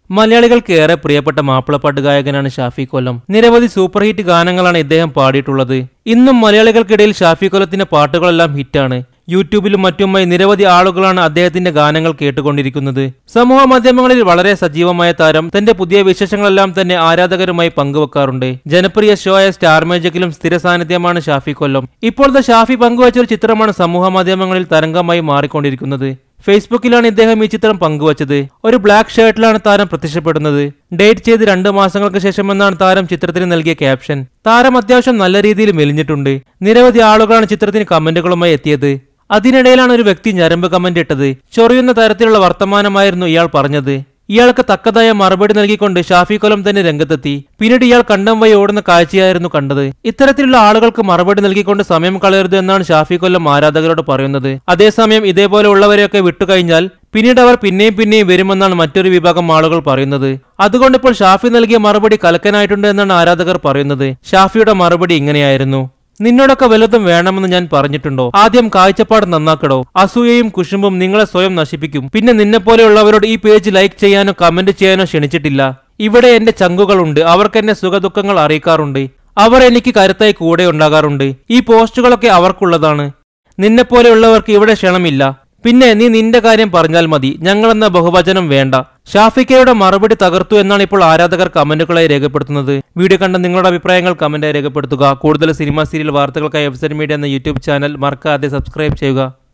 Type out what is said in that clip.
മലയാളികൾക്ക് ഏറെ പ്രിയപ്പെട്ട മാപ്പിളപ്പാട്ട് ഗായകനാണ് ഷാഫി കൊല്ലം നിരവധി സൂപ്പർ ഹിറ്റ് ഗാനങ്ങളാണ് ഇദ്ദേഹം പാടിയിട്ടുള്ളത് ഇന്നും മലയാളികൾക്കിടയിൽ ഷാഫി കൊല്ലത്തിന്റെ പാട്ടുകളെല്ലാം ഹിറ്റാണ് യൂട്യൂബിലും മറ്റുമായി നിരവധി ആളുകളാണ് അദ്ദേഹത്തിന്റെ ഗാനങ്ങൾ കേട്ടുകൊണ്ടിരിക്കുന്നത് സമൂഹ മാധ്യമങ്ങളിൽ വളരെ സജീവമായ താരം തന്റെ പുതിയ വിശേഷങ്ങളെല്ലാം തന്നെ ആരാധകരുമായി പങ്കുവെക്കാറുണ്ട് ജനപ്രിയ ഷോയായ സ്റ്റാർ മേജിക്കിലും സ്ഥിര സാന്നിധ്യമാണ് ഷാഫി കൊല്ലം ഇപ്പോഴത്തെ ഷാഫി പങ്കുവച്ച ഒരു ചിത്രമാണ് സമൂഹ മാധ്യമങ്ങളിൽ തരംഗമായി മാറിക്കൊണ്ടിരിക്കുന്നത് ഫേസ്ബുക്കിലാണ് ഇദ്ദേഹം ഈ ചിത്രം പങ്കുവച്ചത് ഒരു ബ്ലാക്ക് ഷർട്ടിലാണ് താരം പ്രത്യക്ഷപ്പെടുന്നത് ഡേറ്റ് ചെയ്ത് രണ്ട് മാസങ്ങൾക്ക് ശേഷമെന്നാണ് താരം ചിത്രത്തിന് നൽകിയ ക്യാപ്ഷൻ താരം അത്യാവശ്യം നല്ല രീതിയിൽ മെലിഞ്ഞിട്ടുണ്ട് നിരവധി ആളുകളാണ് ചിത്രത്തിന് കമന്റുകളുമായി എത്തിയത് അതിനിടയിലാണ് ഒരു വ്യക്തി ഞരമ്പ് കമന്റ് ഇട്ടത് ചൊറിയുന്ന തരത്തിലുള്ള വർത്തമാനമായിരുന്നു ഇയാൾ പറഞ്ഞത് ഇയാൾക്ക് തക്കതായ മറുപടി നൽകിക്കൊണ്ട് ഷാഫി കൊലം തന്നെ രംഗത്തെത്തി പിന്നീട് ഇയാൾ കണ്ടം വഴി ഓടുന്ന കാഴ്ചയായിരുന്നു കണ്ടത് ഇത്തരത്തിലുള്ള ആളുകൾക്ക് മറുപടി നൽകിക്കൊണ്ട് സമയം കളയരുത് എന്നാണ് ഷാഫി കൊല്ലം ആരാധകരോട് പറയുന്നത് അതേസമയം ഇതേപോലെ ഉള്ളവരെയൊക്കെ വിട്ടുകഴിഞ്ഞാൽ പിന്നീട് അവർ പിന്നെയും പിന്നെയും വരുമെന്നാണ് മറ്റൊരു വിഭാഗം ആളുകൾ പറയുന്നത് അതുകൊണ്ട് ഇപ്പോൾ ഷാഫി നൽകിയ മറുപടി കലക്കനായിട്ടുണ്ട് എന്നാണ് ആരാധകർ പറയുന്നത് ഷാഫിയുടെ മറുപടി ഇങ്ങനെയായിരുന്നു നിന്നോടൊക്കെ വല്ലതും വേണമെന്ന് ഞാൻ പറഞ്ഞിട്ടുണ്ടോ ആദ്യം കാഴ്ചപ്പാട് നന്നാക്കടോ അസൂയയും കുശുമ്പും നിങ്ങളെ സ്വയം നശിപ്പിക്കും പിന്നെ നിന്നെപ്പോലെയുള്ളവരോട് ഈ പേജ് ലൈക്ക് ചെയ്യാനോ കമന്റ് ചെയ്യാനോ ക്ഷണിച്ചിട്ടില്ല ഇവിടെ എന്റെ ചങ്കുകളുണ്ട് അവർക്ക് എന്നെ സുഖദുഃഖങ്ങൾ അറിയിക്കാറുണ്ട് അവർ എനിക്ക് കരുത്തായി കൂടെ ഉണ്ടാകാറുണ്ട് ഈ പോസ്റ്റുകളൊക്കെ അവർക്കുള്ളതാണ് നിന്നെപ്പോലെയുള്ളവർക്ക് ഇവിടെ ക്ഷണമില്ല പിന്നെ നീ നിന്റെ കാര്യം പറഞ്ഞാൽ മതി ഞങ്ങളെന്ന ബഹുവചനം വേണ്ട ഷാഫിക്കയുടെ മറുപടി തകർത്തു എന്നാണ് ഇപ്പോൾ ആരാധകർ കമന്റുകളായി രേഖപ്പെടുത്തുന്നത് വീഡിയോ കണ്ട നിങ്ങളുടെ അഭിപ്രായങ്ങൾ കമന്റായി രേഖപ്പെടുത്തുക കൂടുതൽ സിനിമ സീരിയൽ വാർത്തകൾക്കായി വെബ്സൈറ്റ് മീഡിയ എന്ന യൂട്യൂബ് ചാനൽ മറക്കാതെ സബ്സ്ക്രൈബ് ചെയ്യുക